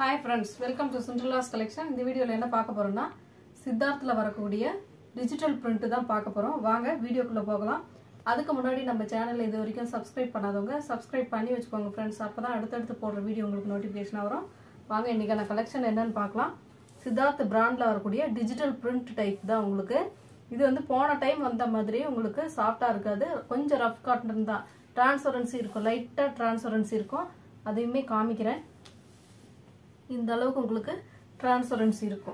hi friends welcome to சுண்டர்லாஸ் collection இந்த வீடியோவில் என்ன பார்க்க போகிறோம்னா சித்தார்த்தில் வரக்கூடிய டிஜிட்டல் பிரிண்ட் தான் பார்க்க போகிறோம் வாங்க வீடியோக்குள்ளே போகலாம் அதுக்கு முன்னாடி நம்ம சேனல் இது வரைக்கும் சப்ஸ்கிரைப் பண்ணாதவங்க சப்ஸ்கிரைப் பண்ணி வச்சுக்கோங்க ஃப்ரெண்ட்ஸ் அப்போ தான் அடுத்தடுத்து போடுற வீடியோ உங்களுக்கு நோட்டிஃபிகேஷன் வரும் வாங்க இன்றைக்கான கலெக்ஷன் என்னன்னு பார்க்கலாம் சித்தார்த் பிராண்டில் வரக்கூடிய டிஜிட்டல் பிரிண்ட் டைப் தான் உங்களுக்கு இது வந்து போன டைம் வந்த மாதிரி உங்களுக்கு சாஃப்டாக இருக்காது கொஞ்சம் ரஃப் காட்டன் தான் டிரான்ஸ்பரன்சி இருக்கும் லைட்டாக டிரான்ஸ்பரன்சி இருக்கும் அதையுமே காமிக்கிறேன் இந்த அளவுக்கு உங்களுக்கு டிரான்ஸ்பரன்சி இருக்கும்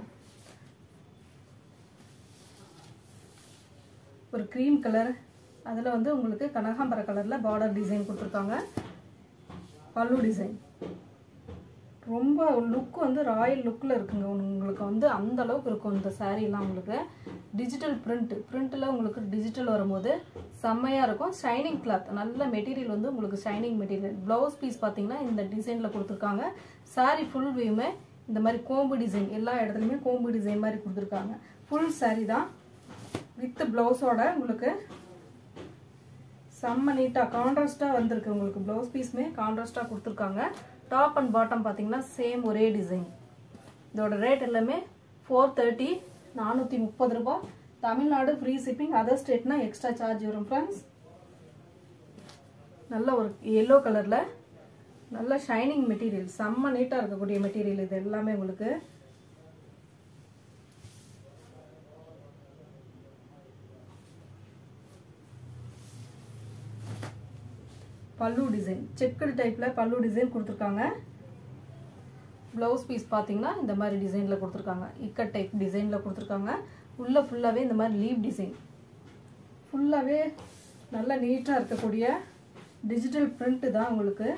ஒரு க்ரீம் கலர் அதில் வந்து உங்களுக்கு கனகாம்பர கலரில் பார்டர் டிசைன் கொடுத்துருக்காங்க பல்லு டிசைன் ரொம்ப லுக் வந்து ராயல் லுக்கில் இருக்குங்க உங்களுக்கு வந்து அந்த அளவுக்கு இருக்கும் இந்த சாரீலாம் உங்களுக்கு டிஜிட்டல் பிரிண்ட் பிரிண்ட்டில் உங்களுக்கு டிஜிட்டல் வரும்போது செம்மையாக இருக்கும் ஷைனிங் கிளாத் நல்ல மெட்டீரியல் வந்து உங்களுக்கு ஷைனிங் மெட்டீரியல் ப்ளவுஸ் பீஸ் பார்த்தீங்கன்னா இந்த டிசைனில் கொடுத்துருக்காங்க சாரீ ஃபுல் வியூமே இந்த மாதிரி கோம்பு டிசைன் எல்லா இடத்துலையுமே கோம்பு டிசைன் மாதிரி கொடுத்துருக்காங்க ஃபுல் சாரீ தான் வித் ப்ளவுஸோட உங்களுக்கு செம்ம நீட்டாக கான்ட்ராஸ்டாக வந்திருக்கு உங்களுக்கு ப்ளவுஸ் பீஸுமே கான்ட்ராஸ்டாக கொடுத்துருக்காங்க டாப் அண்ட் பாட்டம் பார்த்தீங்கன்னா சேம் ஒரே டிசைன் இதோட ரேட் எல்லாமே ஃபோர் தேர்ட்டி நானூற்றி முப்பது ரூபாய் தமிழ்நாடு ஃப்ரீ ஷிப்பிங் அதர் ஸ்டேட்னா எக்ஸ்ட்ரா சார்ஜ் வரும் ஃப்ரெண்ட்ஸ் நல்ல ஒரு எல்லோ கலரில் நல்ல ஷைனிங் மெட்டீரியல் செம்ம நீட்டாக இருக்கக்கூடிய மெட்டீரியல் இது எல்லாமே உங்களுக்கு பல்லு டிசைன் செக்குடு டைப்பில் பல்லு டிசைன் கொடுத்துருக்காங்க ப்ளவுஸ் பீஸ் பார்த்தீங்கன்னா இந்த மாதிரி டிசைனில் கொடுத்துருக்காங்க இக்கட் டைப் டிசைனில் கொடுத்துருக்காங்க உள்ளே ஃபுல்லாகவே இந்த மாதிரி லீவ் டிசைன் ஃபுல்லாகவே நல்ல நீட்டாக இருக்கக்கூடிய டிஜிட்டல் பிரிண்ட்டு தான் உங்களுக்கு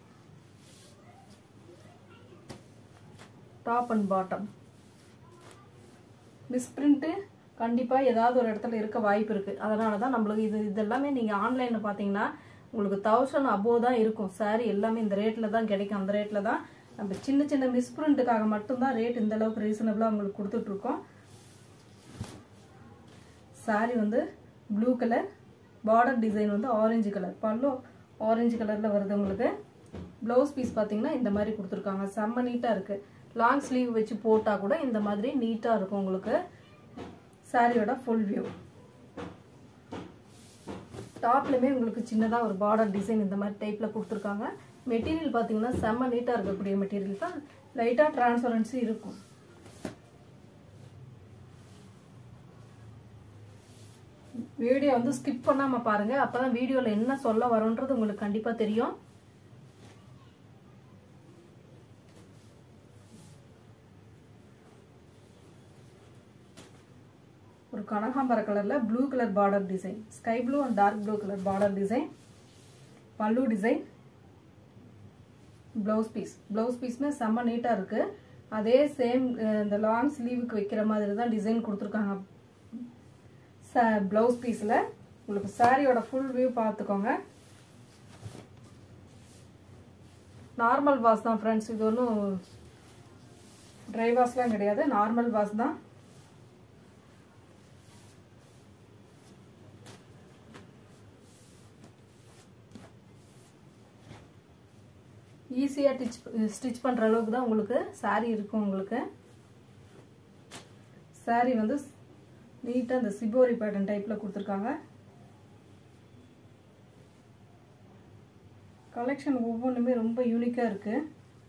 top and bottom misprint கண்டிப்பாக ஏதாவது ஒரு இடத்துல இருக்க வாய்ப்பு இருக்குது அதனால தான் நம்மளுக்கு இது இதெல்லாமே நீங்கள் ஆன்லைனில் பார்த்தீங்கன்னா உங்களுக்கு தௌசண்ட் அபோவ் தான் இருக்கும் சாரி எல்லாமே இந்த ரேட்டில் தான் கிடைக்கும் அந்த ரேட்டில் தான் நம்ம சின்ன சின்ன மிஸ்பிரிண்ட்டுக்காக மட்டும்தான் ரேட் இந்த அளவுக்கு ரீசனபிளாக உங்களுக்கு கொடுத்துட்ருக்கோம் சாரி வந்து ப்ளூ கலர் பார்டர் டிசைன் வந்து ஆரஞ்சு கலர் பல்லு ஆரஞ்சு கலரில் வருது உங்களுக்கு ப்ளவுஸ் பீஸ் பார்த்தீங்கன்னா இந்த மாதிரி கொடுத்துருக்காங்க செம்ம நீட்டாக இருக்குது லாங் ஸ்லீவ் வச்சு போட்டால் கூட இந்த மாதிரி நீட்டாக இருக்கும் உங்களுக்கு சாரியோட ஃபுல் வியூ டாப்லையுமே உங்களுக்கு சின்னதாக ஒரு பார்டர் டிசைன் இந்த மாதிரி டைப்பில் கொடுத்துருக்காங்க மெட்டீரியல் பார்த்தீங்கன்னா செம்ம நீட்டாக இருக்கக்கூடிய மெட்டீரியல் தான் லைட்டாக டிரான்ஸ்பரன்சி இருக்கும் வீடியோ வந்து ஸ்கிப் பண்ணாமல் பாருங்கள் அப்போ தான் வீடியோவில் என்ன சொல்ல வரோன்றது உங்களுக்கு கண்டிப்பாக தெரியும் ஒரு கனகாம்பர கலரில் blue colour border design sky blue and dark blue colour border design பல்லு டிசைன் ப்ளவுஸ் பீஸ் ப்ளவுஸ் பீஸ்மே செம்ம நீட்டாக இருக்குது அதே சேம் இந்த லாங் ஸ்லீவுக்கு வைக்கிற மாதிரி தான் டிசைன் கொடுத்துருக்காங்க ச ப்ளவுஸ் பீஸில் உங்களுக்கு சாரியோட ஃபுல் வியூ பார்த்துக்கோங்க நார்மல் வாஷ் தான் ஃப்ரெண்ட்ஸ் இது ஒன்றும் ட்ரை வாஷ்லாம் கிடையாது நார்மல் வாஷ் தான் ஈஸியாக டிச் ஸ்டிச் பண்ணுற அளவுக்கு தான் உங்களுக்கு சாரீ இருக்கும் உங்களுக்கு சாரீ வந்து நீட்டாக இந்த சிபோரி பேட்டர்ன் டைப்பில் கொடுத்துருக்காங்க கலெக்ஷன் ஒவ்வொன்றுமே ரொம்ப யூனிக்காக இருக்குது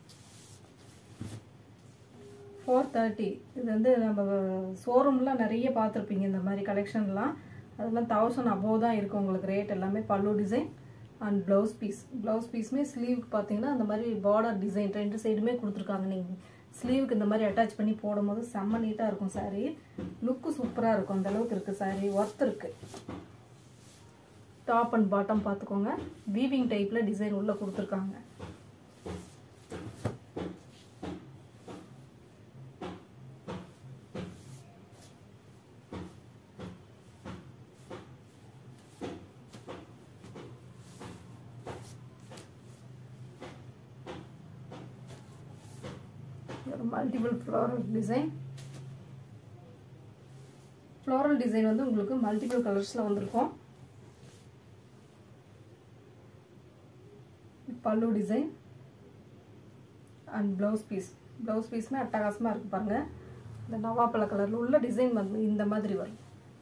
ஃபோர் தேர்ட்டி இது வந்து நம்ம ஷோரூம்லாம் நிறைய பார்த்துருப்பீங்க இந்த மாதிரி கலெக்ஷன்லாம் அதெல்லாம் தௌசண்ட் அபோவ் தான் இருக்கும் உங்களுக்கு ரேட் எல்லாமே பல்லு design and blouse piece blouse பீஸுமே ஸ்லீவுக்கு பார்த்தீங்கன்னா அந்த மாதிரி பார்டர் டிசைன் ரெண்டு சைடுமே கொடுத்துருக்காங்க நீங்கள் ஸ்லீவுக்கு இந்த மாதிரி அட்டாச் பண்ணி போடும்போது செம்ம நீட்டாக இருக்கும் சாரீ லுக்கு சூப்பராக இருக்கும் அந்த அளவுக்கு இருக்குது சாரீ ஒர்த் இருக்குது டாப் அண்ட் பாட்டம் பார்த்துக்கோங்க வீவிங் டைப்பில் டிசைன் உள்ளே கொடுத்துருக்காங்க ஒரு multiple floral design floral design வந்து உங்களுக்கு மல்டிபிள் கலர்ஸில் வந்திருக்கும் பல்லு design and blouse piece blouse பீஸுமே அட்டகாசமாக இருக்குது பாருங்கள் இந்த நவாப்பழ கலரில் உள்ள டிசைன் வந்து இந்த மாதிரி வரும்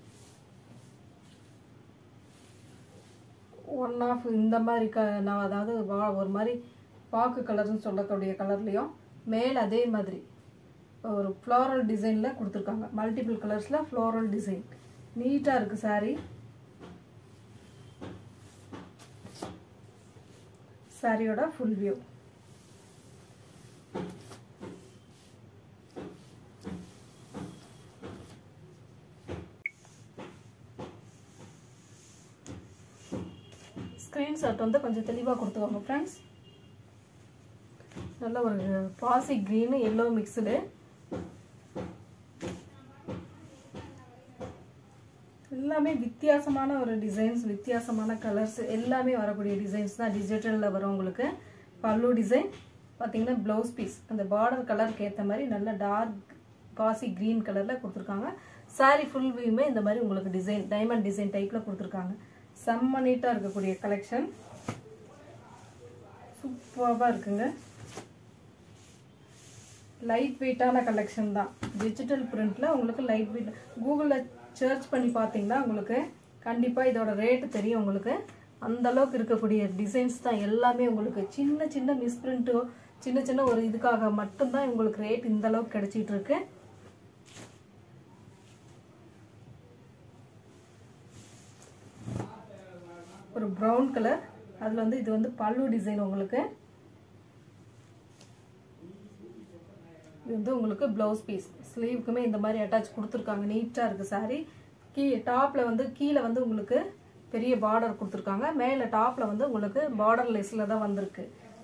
ஒன் ஆஃப் இந்த மாதிரி க நான் அதாவது வா ஒரு மாதிரி பாக்கு கலர்னு சொல்லக்கூடிய கலர்லேயும் மேல் அதே மாதிரி ஒரு ஃப்ளோரல் டிசைனில் கொடுத்துருக்காங்க மல்டிபிள் கலர்ஸில் ஃப்ளோரல் டிசைன் நீட்டாக இருக்குது சாரீ சாரியோட ஃபுல் வியூ ஸ்க்ரீன்ஷாட் வந்து கொஞ்சம் தெளிவாக கொடுத்துக்கோங்க ஃப்ரெண்ட்ஸ் நல்ல ஒரு பாசி க்ரீனு எல்லோ மிக்ஸுடு எல்லாமே வித்தியாசமான ஒரு டிசைன்ஸ் வித்தியாசமான கலர்ஸ் எல்லாமே வரக்கூடிய டிசைன்ஸ் தான் டிஜிட்டலில் வரும் உங்களுக்கு பல்லு டிசைன் பார்த்தீங்கன்னா ப்ளவுஸ் பீஸ் அந்த பார்டர் கலருக்கு ஏற்ற மாதிரி நல்ல டார்க் பாசி க்ரீன் கலரில் கொடுத்துருக்காங்க சாரீ ஃபுல் வியூமே இந்த மாதிரி உங்களுக்கு டிசைன் டைமண்ட் டிசைன் டைப்பில் கொடுத்துருக்காங்க செம்ம நீட்டாக இருக்கக்கூடிய கலெக்ஷன் சூப்பராக இருக்குங்க லைட் வெயிட்டான கலெக்ஷன் தான் டிஜிட்டல் பிரிண்டில் உங்களுக்கு லைட் வெயிட் கூகுளில் சர்ச் பண்ணி பார்த்தீங்கன்னா உங்களுக்கு கண்டிப்பாக இதோட ரேட்டு தெரியும் உங்களுக்கு அந்த அளவுக்கு இருக்கக்கூடிய டிசைன்ஸ் தான் எல்லாமே உங்களுக்கு சின்ன சின்ன மிஸ்பிரிண்ட்டோ சின்ன சின்ன ஒரு இதுக்காக மட்டும்தான் உங்களுக்கு ரேட் இந்த அளவுக்கு கிடைச்சிட்டு இருக்கு ஒரு ப்ரௌன் கலர் அதில் வந்து இது வந்து பல்லு டிசைன் உங்களுக்கு இது வந்து உங்களுக்கு ப்ளவுஸ் பீஸ் ஸ்லீவுக்குமே இந்த மாதிரி அட்டாச் கொடுத்துருக்காங்க நீட்டாக இருக்குது சாரீ கீ டாப்பில் வந்து கீழே வந்து உங்களுக்கு பெரிய பார்டர் கொடுத்துருக்காங்க மேலே டாப்பில் வந்து உங்களுக்கு பார்டர் லெஸ்ஸில் தான் வந்திருக்கு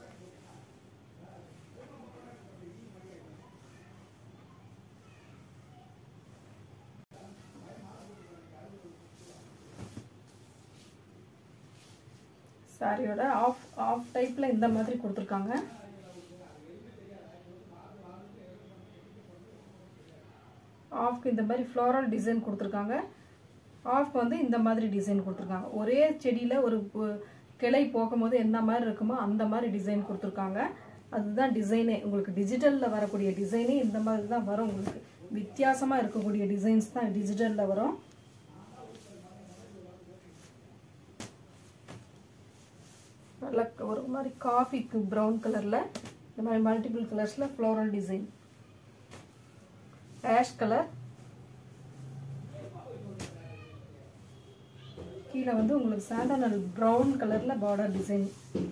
சாரியோட ஆஃப் ஆஃப் டைப்பில் இந்த மாதிரி கொடுத்துருக்காங்க ஆஃப்க்கு இந்த மாதிரி ஃப்ளோரல் டிசைன் கொடுத்துருக்காங்க ஆஃப்க்கு வந்து இந்த மாதிரி டிசைன் கொடுத்துருக்காங்க ஒரே செடியில் ஒரு கிளை போகும்போது என்ன மாதிரி இருக்குமோ அந்த மாதிரி டிசைன் கொடுத்துருக்காங்க அதுதான் டிசைனே உங்களுக்கு டிஜிட்டலில் வரக்கூடிய டிசைனே இந்த மாதிரி தான் வரும் உங்களுக்கு வித்தியாசமாக இருக்கக்கூடிய டிசைன்ஸ் தான் டிஜிட்டலில் வரும் நல்ல ஒரு மாதிரி காஃபிக்கு ப்ரௌன் கலரில் இந்த மாதிரி மல்டிபிள் கலர்ஸில் ஃப்ளோரல் டிசைன் ஆஷ் கலர் கீழே வந்து உங்களுக்கு சாண்டனல் ப்ரௌன் கலரில் பார்டர் டிசைன்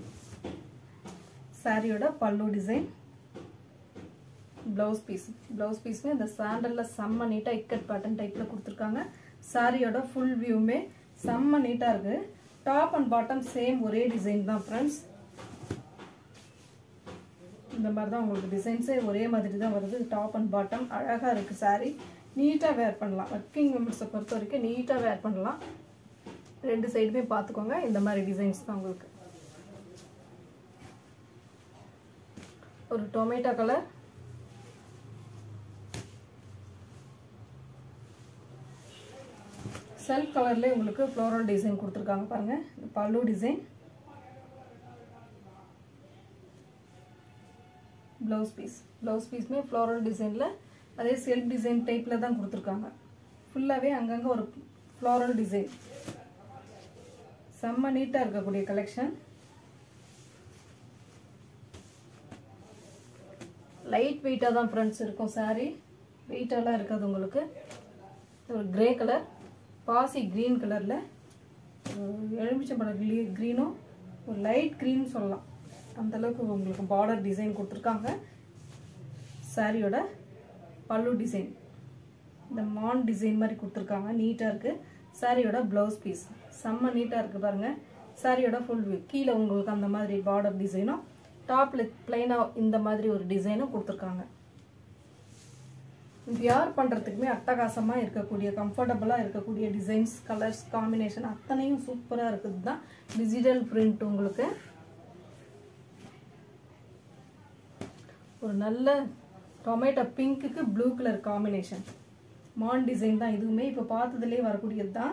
சாரியோட பல்லு டிசைன் ப்ளவுஸ் பீஸ் ப்ளவுஸ் பீஸுமே இந்த சாண்டலில் செம்ம நீட்டாக இக்கட் பேட்டர்ன் டைப்பில் கொடுத்துருக்காங்க சாரியோட ஃபுல் வியூமே செம்ம நீட்டாக இருக்குது டாப் அண்ட் பாட்டம் சேம் ஒரே டிசைன் தான் ஃப்ரெண்ட்ஸ் இந்த மாதிரி தான் உங்களுக்கு டிசைன்ஸே ஒரே மாதிரி தான் வருது டாப் அண்ட் பாட்டம் அழகாக இருக்குது சாரீ நீட்டாக வேர் பண்ணலாம் ஒர்க்கிங் உமன்ஸை பொறுத்த வரைக்கும் நீட்டாக வேர் பண்ணலாம் ரெண்டு சைடுமே பார்த்துக்கோங்க இந்த மாதிரி டிசைன்ஸ் தான் உங்களுக்கு ஒரு டொமேட்டோ கலர் செல்ஃப் கலர்லேயே உங்களுக்கு ஃப்ளோரல் டிசைன் கொடுத்துருக்காங்க பாருங்கள் பல்லு டிசைன் ப்ளவுஸ் பீஸ் ப்ளவுஸ் பீஸ்மே ஃப்ளோரல் டிசைனில் அதே செல்ஃப் டிசைன் டைப்பில் தான் கொடுத்துருக்காங்க ஃபுல்லாகவே அங்கங்கே ஒரு ஃப்ளோரல் டிசைன் செம்ம நீட்டாக இருக்கக்கூடிய கலெக்ஷன் லைட் வெயிட்டாக தான் ஃப்ரெண்ட்ஸ் இருக்கும் சாரீ வெயிட்டாலாம் இருக்காது உங்களுக்கு ஒரு கிரே கலர் பாசி க்ரீன் கலரில் எலுமிச்சம்பழம் க்ரீ க்ரீனும் ஒரு லைட் க்ரீன் சொல்லலாம் அந்தளவுக்கு உங்களுக்கு பார்டர் டிசைன் கொடுத்துருக்காங்க சாரியோட பல்லு டிசைன் இந்த மான் டிசைன் மாதிரி கொடுத்துருக்காங்க நீட்டாக இருக்குது சாரியோட ப்ளவுஸ் பீஸ் செம்ம நீட்டாக இருக்குது பாருங்கள் சாரியோட ஃபுல் வியூ கீழே உங்களுக்கு அந்த மாதிரி பார்டர் டிசைனும் டாப்பில் பிளைனாக இந்த மாதிரி ஒரு டிசைனும் கொடுத்துருக்காங்க வியர் பண்ணுறதுக்குமே அட்டகாசமாக இருக்கக்கூடிய கம்ஃபர்டபுளாக இருக்கக்கூடிய டிசைன்ஸ் கலர்ஸ் காம்பினேஷன் அத்தனையும் சூப்பராக இருக்குது தான் டிஜிட்டல் பிரிண்ட் உங்களுக்கு ஒரு நல்ல டொமேட்டோ பிங்க்குக்கு ப்ளூ கலர் காம்பினேஷன் மான் டிசைன் தான் இதுவுமே இப்போ பார்த்ததுலேயே வரக்கூடியது தான்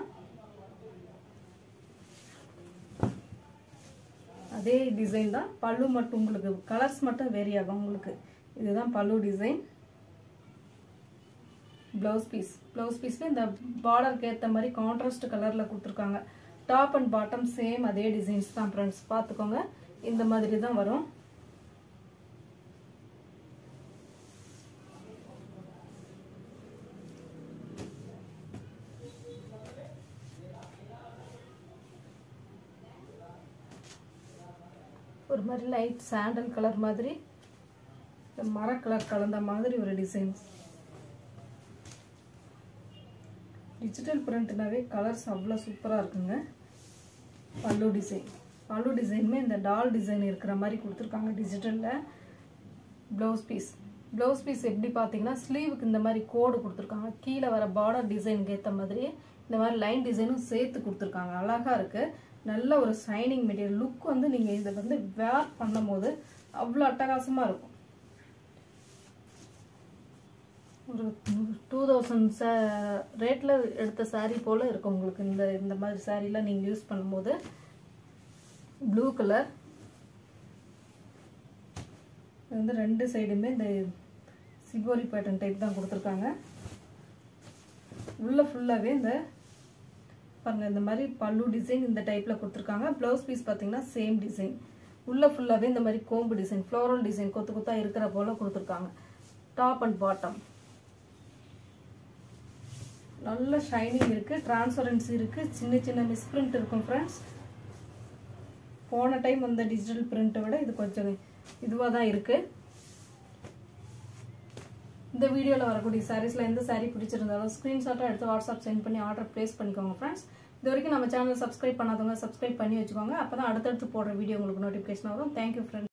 அதே டிசைன் தான் பல்லு மட்டும் உங்களுக்கு கலர்ஸ் மட்டும் வேரி ஆகும் உங்களுக்கு இதுதான் பல்லு டிசைன் ப்ளவுஸ் பீஸ் ப்ளவுஸ் பீஸில் இந்த பார்டருக்கு ஏற்ற மாதிரி கான்ட்ராஸ்ட் கலரில் கொடுத்துருக்காங்க டாப் அண்ட் பாட்டம் சேம் அதே டிசைன்ஸ் தான் ஃப்ரெண்ட்ஸ் பார்த்துக்கோங்க இந்த மாதிரி தான் வரும் ஒரு மாதிரி லைட் சாண்டல் கலர் மாதிரி இந்த மர கலர் கலந்த மாதிரி ஒரு டிசைன்ஸ் டிஜிட்டல் பிரிண்ட்னாவே கலர்ஸ் அவ்வளோ சூப்பராக இருக்குங்க பல்லு டிசைன் பல்லு டிசைனுமே இந்த டால் டிசைன் இருக்கிற மாதிரி கொடுத்துருக்காங்க டிஜிட்டலில் ப்ளவுஸ் பீஸ் ப்ளவுஸ் பீஸ் எப்படி பார்த்தீங்கன்னா ஸ்லீவுக்கு இந்த மாதிரி கோடு கொடுத்துருக்காங்க கீழே வர பார்டர் டிசைனுக்கு ஏற்ற மாதிரி இந்த மாதிரி லைன் டிசைனும் சேர்த்து கொடுத்துருக்காங்க அழகாக இருக்குது நல்ல ஒரு ஷைனிங் மெட்டீரியல் லுக் வந்து நீங்கள் இதை வந்து வேர் பண்ணும்போது அவ்வளோ அட்டகாசமாக இருக்கும் ஒரு டூ தௌசண்ட் ச ரேட்டில் எடுத்த saree போல் இருக்கும் உங்களுக்கு இந்த இந்த மாதிரி சாரீலாம் நீங்கள் யூஸ் பண்ணும்போது ப்ளூ கலர் இது வந்து ரெண்டு சைடுமே இந்த சிகோரி பேட்டர்ன் டைப் தான் கொடுத்துருக்காங்க உள்ள ஃபுல்லாகவே இந்த பாருங்க இந்த மாதிரி பல்லு டிசைன் இந்த டைப்பில் கொடுத்துருக்காங்க ப்ளவுஸ் பீஸ் பார்த்தீங்கன்னா சேம் டிசைன் உள்ள ஃபுல்லாகவே இந்த மாதிரி கோம்பு டிசைன் ஃப்ளோரல் டிசைன் கொத்து கொத்தா இருக்கிற போல் கொடுத்துருக்காங்க டாப் அண்ட் பாட்டம் நல்ல ஷைனிங் இருக்குது டிரான்ஸ்பரன்சி இருக்குது சின்ன சின்ன மிஸ்பிரிண்ட் இருக்கும் ஃப்ரெண்ட்ஸ் போன டைம் வந்த டிஜிட்டல் பிரிண்ட்டை விட இது கொஞ்சம் இதுவாக தான் இருக்குது இந்த வீடியோவில் வரக்கூடிய சாரீஸில் எந்த சாரீ பிடிச்சிருந்தாலும் ஸ்க்ரீன்ஷாட்டாக எடுத்து வாட்ஸ்அப் சென்ட் பண்ணி ஆர்டர் ப்ளேஸ் பண்ணிக்கோங்க ஃப்ரெண்ட்ஸ் இது வரைக்கும் நம்ம சேனல் சப்ஸ்கிரைப் பண்ணாதவங்க சப்ஸ்கிரைப் பண்ணி வச்சுக்கோங்க அப்போ தான் அடுத்தடுத்து போடுற வீடியோ உங்களுக்கு நோட்டிஃபிகேஷன் வரும் தேங்க்யூ ஃப்ரெண்ட்ஸ்